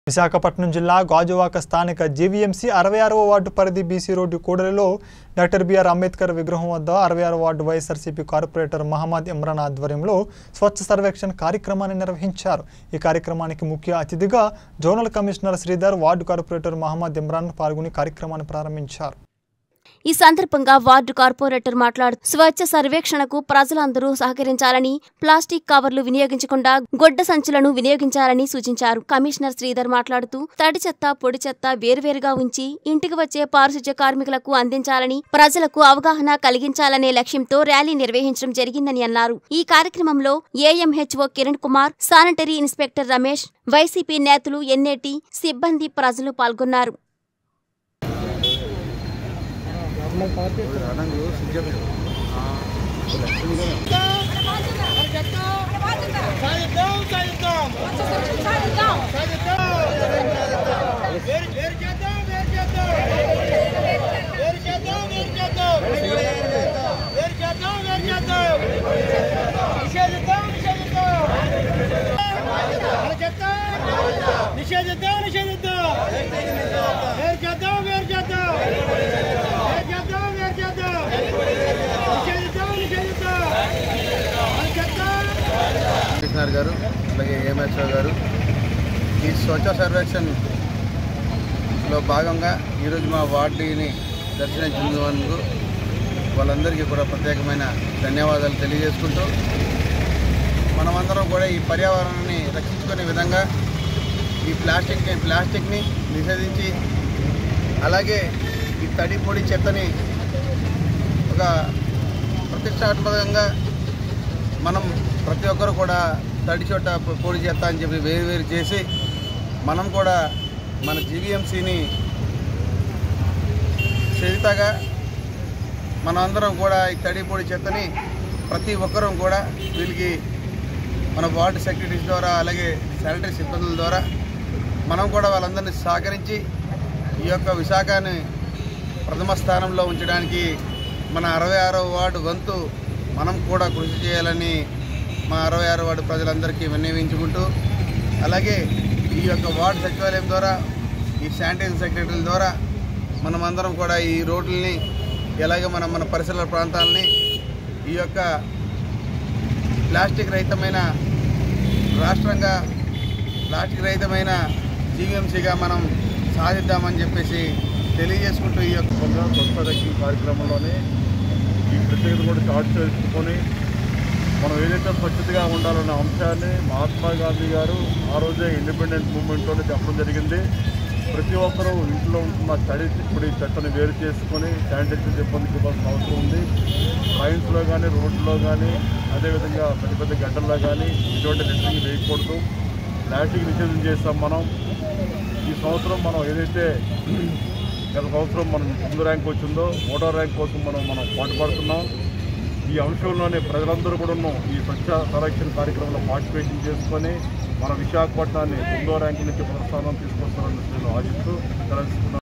విశాఖపట్నం జిల్లా గాజువాక స్థానిక జీవీఎంసీ అరవై ఆరవ వార్డు పరిధి బీసీ రోడ్డు కూడలిలో డాక్టర్ బిఆర్ అంబేద్కర్ విగ్రహం వద్ద అరవై ఆరు ward YSRCP corporator Mohammed Imran ఆధ్వర్యంలో స్వచ్ఛ సర్వేక్షణ్ కార్యక్రమాన్ని నిర్వహించారు ఈ కార్యక్రమానికి ముఖ్య అతిథిగా zonal commissioner Sridhar ward corporator Mohammed Imran పాల్గొని కార్యక్రమాన్ని ప్రారంభించారు ఈ సందర్భంగా వార్డు కార్పొరేటర్ మాట్లాడుతూ స్వచ్ఛ సర్వేక్షణకు ప్రజలందరూ సహకరించాలని ప్లాస్టిక్ కవర్లు వినియోగించకుండా గొడ్డ సంచులను వినియోగించాలని సూచించారు కమిషనర్ శ్రీధర్ మాట్లాడుతూ తడి చెత్త పొడి చెత్త వేరువేరుగా ఉంచి ఇంటికి వచ్చే పారిశుధ్య కార్మికులకు అందించాలని ప్రజలకు అవగాహన కలిగించాలనే లక్ష్యంతో ర్యాలీ నిర్వహించడం జరిగిందని అన్నారు ఈ కార్యక్రమంలో AMHO Kiran Kumar sanitary inspector Ramesh YCP నేతలు ఎన్ఏటి సిబ్బంది ప్రజలు పాల్గొన్నారు సాధిద్దాం సాధిద్దాం వేరు వేరు చేద్దాం వేరు చేద్దాం వేరు చేద్దాం వేరు చేద్దాం వేరు చేద్దాం వేరు చేద్దాం నిషేధిద్దాం నిషేధిద్దాం మన చెత్త నిషేధిద్దాం నిషేధిద్దాం వేరు చేద్దాం వేరు చేద్దాం వేరు చేద్దాం వేరు చేద్దాం నిషేధిద్దాం నిషేధిద్దాం మన చెత్త కమిషనర్ గారు అలాగే ఏఎంహెచ్ఓ గారు ఈ స్వచ్ఛ సర్వేక్షణలో భాగంగా ఈరోజు మా వార్డుని దర్శించినందుకు వాళ్ళందరికీ కూడా ప్రత్యేకమైన ధన్యవాదాలు తెలియజేసుకుంటూ మనమందరం కూడా ఈ పర్యావరణాన్ని రక్షించుకునే విధంగా ఈ ప్లాస్టిక్ని ప్లాస్టిక్ని నిషేధించి అలాగే ఈ తడి పొడి చెత్తని ఒక ప్రతిష్టాత్మకంగా మనం ప్రతి ఒక్కరు కూడా తడి చోట పొడి చేస్తా అని చెప్పి వేరు వేరు చేసి మనం కూడా మన జీవీఎంసీని చరితగా మనందరం కూడా ఈ తడి పొడి చెత్తని ప్రతి ఒక్కరం కూడా వీళ్ళకి మన వార్డు సెక్రటరీస్ ద్వారా అలాగే శానిటరీ సిబ్బందుల ద్వారా మనం కూడా వాళ్ళందరినీ సహకరించి ఈ యొక్క విశాఖని ప్రథమ స్థానంలో ఉంచడానికి మన అరవై ఆరవ వార్డు వంతు మనం కూడా కృషి చేయాలని మా అరవై ఆరో వార్డు ప్రజలందరికీ విన్నవించుకుంటూ అలాగే ఈ యొక్క వార్డు సచివాలయం ద్వారా ఈ శానిటైజర్ సెక్రటరీల ద్వారా మనమందరం కూడా ఈ రోడ్లని ఎలాగే మనం మన పరిసర ప్రాంతాలని ఈ యొక్క ప్లాస్టిక్ రహితమైన రాష్ట్రంగా ప్లాస్టిక్ రహితమైన జీవీఎంసీగా మనం సాధిద్దామని చెప్పేసి తెలియజేసుకుంటూ ఈ యొక్క సందర్భంగా స్వచ్ఛ రక్షణ కార్యక్రమంలోనే ఈ ప్రత్యేకత కూడా చాటు చేసుకొని మనం ఏదైతే స్వచ్ఛతగా ఉండాలన్న అంశాన్ని మహాత్మా గాంధీ గారు ఆ రోజే ఇండిపెండెంట్ మూవ్మెంట్లోనే చెప్పడం జరిగింది ప్రతి ఒక్కరూ ఇంట్లో ఉంటున్న తడి ఇప్పుడు చెత్తను వేరు చేసుకొని శానిటైజర్ సిబ్బందికి ఇవ్వాల్సిన అవసరం ఉంది ట్రైన్స్లో కానీ రోడ్లో కానీ అదేవిధంగా పెద్ద పెద్ద గడ్డల్లో కానీ ఇటువంటి నెట్టింగ్ వేయకూడదు ప్లాస్టిక్ నిషేధం చేస్తాం మనం ఈ సంవత్సరం మనం ఏదైతే గత సంవత్సరం మనం ముందు ర్యాంక్ వచ్చిందో మూడో ర్యాంక్ కోసం మనం మనం పాటుపడుతున్నాం ఈ అంశంలోనే ప్రజలందరూ కూడా ఈ స్వచ్ఛ సంరక్షణ కార్యక్రమంలో పార్టిసిపేషన్ చేసుకొని మన విశాఖపట్నాన్ని తొమ్మిదో ర్యాంకు నుంచి ప్రస్థానం తీసుకొస్తారని నేను ఆశిస్తూ తెలుసుకున్నాను